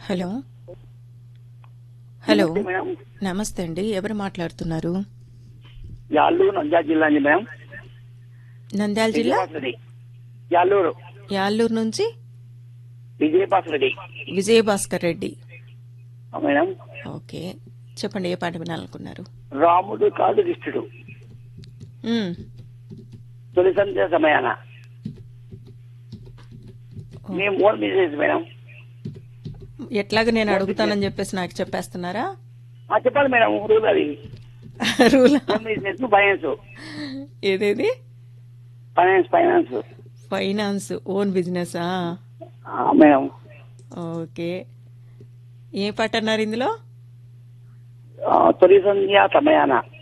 Hello hello నమస్తే madam నమస్తే అండి ఎవరు మాట్లాడుతున్నారు యాళ్ళూరు నంద్యాల జిల్లా అండి మేడం నంద్యాల జిల్లా విజయభాస్కర్ రెడ్డి యాళ్ళూరు యాల్లూరు నుంచి విజయభాస్కర్ రెడ్డి విజయభాస్కర్ రెడ్డి ఆ మేడం ఓకే చెప్పండి ఏ పాట వినాలనుకున్నారు రాముడు కాదు దిష్టుడు మ్మ్. తొలి సంధ్య సమయాన మేము ఓన్ బిజినెస్ మేడం ఎట్లాగ నేను అడుగుతానని చెప్పేసి నాకు చెప్పేస్తున్నారా ఆ, చెప్పాలి మేడం రూల్ అది రూల్ ఓన్ బిజినెస్ ఫైనాన్స్ ఏదేది ఫైనాన్స్ ఫైనాన్స్ ఫైనాన్స్ ఓన్ బిజినెసా ఆ, మేడం ఓకే ఏ పాట అన్నారు ఇందులో ఆ, తొలి సంధ్య సమయాన